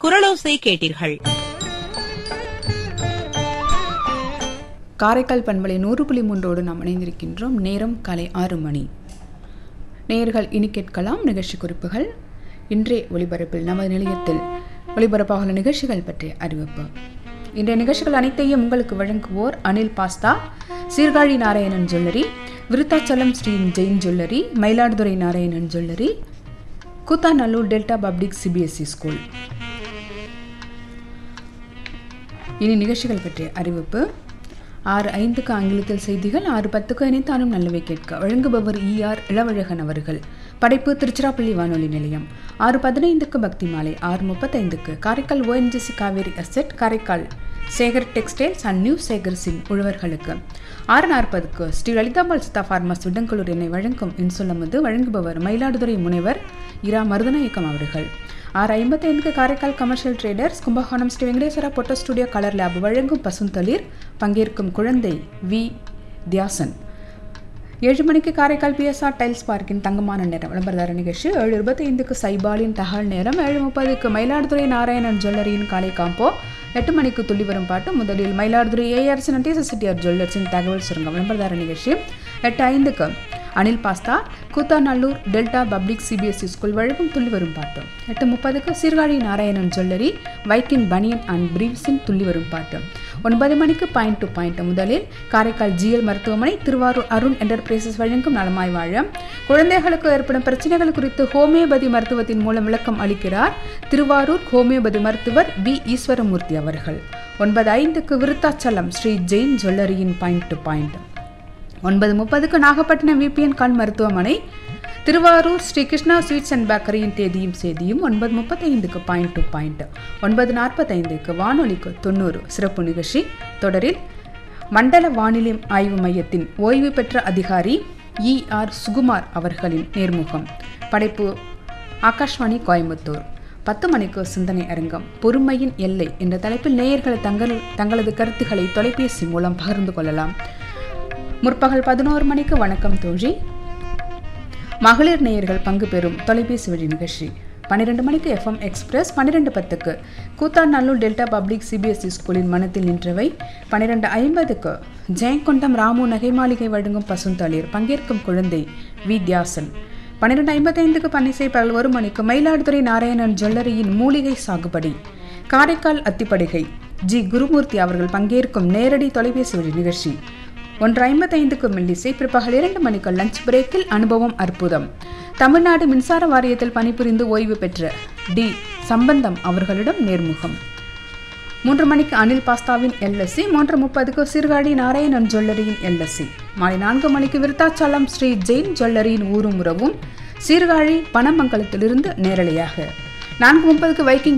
குரலோசை கேட்டீர்கள் காரைக்கால் பண்பலை நூறு புள்ளி மூன்றோடு நாம் இணைந்திருக்கின்றோம் நேரம் காலை ஆறு மணி நேயர்கள் இனி கேட்கலாம் நிகழ்ச்சி குறிப்புகள் இன்றைய ஒளிபரப்பில் நமது நிலையத்தில் ஒளிபரப்பாகுள்ள நிகழ்ச்சிகள் பற்றிய அறிவிப்பு இன்றைய நிகழ்ச்சிகள் அனைத்தையும் உங்களுக்கு வழங்குவோர் Anil pasta Sirkazhi Narayanan jewellery Virudhachalam Sri Jain jewellery Mayiladuthurai Narayanan jewellery Koothanallur Delta public CBSE school இனி நிகழ்ச்சிகள் பற்றிய அறிவிப்பு ஆறு ஐந்துக்கு ஆங்கிலத்தில் செய்திகள் ஆறு பத்துக்கு இணைத்தானும் நல்லவை கேட்க வழங்குபவர் ஈஆர் இளவழகன் அவர்கள் படைப்பு திருச்சிராப்பள்ளி வானொலி நிலையம் ஆறு பதினைந்துக்கு பக்தி மாலை ஆறு முப்பத்தைந்துக்கு Karaikal ONGC Kaveri asset Karaikal Sekar textiles and new Sekar Singh உழவர்களுக்கு ஆறு நாற்பதுக்கு ஸ்ரீ லலிதாபால் சித்தா ஃபார்மஸ் விடங்கலூர் என்னை வழங்கும் இன்சொல்லமது வழங்குபவர் மயிலாடுதுறை முனைவர் இரா மருதநாயக்கம் அவர்கள் ஆறு ஐம்பத்தைந்துக்கு Karaikal commercial traders Kumbakonam Sri Venkateswara photo studio colour lab வழங்கும் பசுந்தளிர் பங்கேற்கும் குழந்தை வி தியாசன் ஏழு மணிக்கு காரைக்கால் பிஎஸ்ஆர் டைல்ஸ் பார்க்கின் தங்கமான நேரம் விளம்பரதார நிகழ்ச்சி ஏழு இருபத்தி ஐந்துக்கு சைபாலின் தகவல் நேரம் ஏழு முப்பதுக்கு மயிலாடுதுறை நாராயணன் ஜுவல்லரியின் காலை காம்போ எட்டு மணிக்கு துள்ளி வரும் பாட்டு முதலில் மயிலாடுதுறை ஏஆர்சி நட்டீச சிட்டியார் ஜுவல்லர்ஸின் தகவல் சுருங்க விளம்பரதார நிகழ்ச்சி எட்டு ஐந்துக்கு Anil pasta Koothanallur Delta public CBSE school வழங்கும் துள்ளி வரும் பாட்டு எட்டு முப்பதுக்கு சீர்காழி நாராயணன் ஜுவல்லரி வைக்கின் பனியன் அண்ட் பிரீவ்ஸின் துள்ளி வரும் பாட்டு ஒன்பது மணிக்கு பாயிண்ட் டு பாயிண்ட் முதலில் காரைக்கால் ஜிஎல் மருத்துவமனை திருவாரூர் அருண் என்டர்பிரைசஸ் வழங்கும் நலமாய் வாழ குழந்தைகளுக்கு ஏற்படும் பிரச்சனைகள் குறித்து ஹோமியோபதி மருத்துவத்தின் மூலம் விளக்கம் அளிக்கிறார் திருவாரூர் ஹோமியோபதி மருத்துவர் பி ஈஸ்வரமூர்த்தி அவர்கள் ஒன்பது ஐந்துக்கு விருத்தாச்சலம் ஸ்ரீ ஜெயின் ஜுவல்லரியின் பாயிண்ட் டு பாயிண்ட் ஒன்பது முப்பதுக்கு நாகப்பட்டினம் விபிஎன் கண் மருத்துவமனை திருவாரூர் ஸ்ரீ கிருஷ்ணா ஸ்வீட்ஸ் அண்ட் பேக்கரியின் தேதியும் செய்தியும் ஒன்பது முப்பத்தைந்துக்கு பாயிண்ட் டு பாயிண்ட் ஒன்பது நாற்பத்தைந்துக்கு வானொலிக்கு தொண்ணூறு சிறப்பு நிகழ்ச்சி தொடரில் மண்டல வானிலை ஆய்வு மையத்தின் ஓய்வு பெற்ற அதிகாரி இ ஆர் சுகுமார் அவர்களின் நேர்முகம் படைப்பு ஆகாஷ்வாணி கோயம்புத்தூர் பத்து மணிக்கு சிந்தனை அரங்கம் பொறுமையின் எல்லை என்ற தலைப்பில் நேயர்கள் தங்கள் தங்களது கருத்துக்களை தொலைபேசி மூலம் பகிர்ந்து கொள்ளலாம் முற்பகல் பதினோரு மணிக்கு வணக்கம் தோழி மகளிர் நேயர்கள் பங்கு பெறும் தொலைபேசி வழி நிகழ்ச்சி பன்னிரெண்டு மணிக்கு எஃப்எம் எக்ஸ்பிரஸ் பன்னிரெண்டு பத்துக்கு கூத்தாநல்லூர் டெல்டா பப்ளிக் சிபிஎஸ்இ ஸ்கூலின் மனத்தில் நின்றவை பன்னிரெண்டு ஐம்பதுக்கு ஜெயங்கொண்டம் ராமு நகை மாளிகை வழங்கும் பசுந்தளிர் பங்கேற்கும் குழந்தை வி தியாசன் பன்னிரெண்டு ஐம்பத்தைந்துக்கு பன்னிசை பகல் ஒரு மணிக்கு மயிலாடுதுறை நாராயணன் ஜுவல்லரியின் மூலிகை சாகுபடி காரைக்கால் அத்திப்படிகை ஜி குருமூர்த்தி அவர்கள் பங்கேற்கும் நேரடி தொலைபேசி வழி நிகழ்ச்சி ஒன்று ஐம்பத்தைந்துக்கு மெல்லிசை பிற்பகல் இரண்டு மணிக்கு லஞ்ச் பிரேக்கில் அனுபவம் அற்புதம் தமிழ்நாடு மின்சார வாரியத்தில் பணிபுரிந்து ஓய்வு பெற்ற டி சம்பந்தம் அவர்களிடம் நேர்முகம் மூன்று மணிக்கு அனில் பாஸ்தாவின் எல்எஸ்சி மூன்று முப்பதுக்கு சீர்காழி நாராயணன் ஜுவல்லரியின் எல்எஸ்சி மாலை நான்கு மணிக்கு விருத்தாச்சலம் ஸ்ரீ ஜெயின் ஜுவல்லரியின் ஊரும் உறவும் சீர்காழி பனமங்கலத்திலிருந்து நேரலையாக நான்கு முப்பதுக்கு வைக்கிங்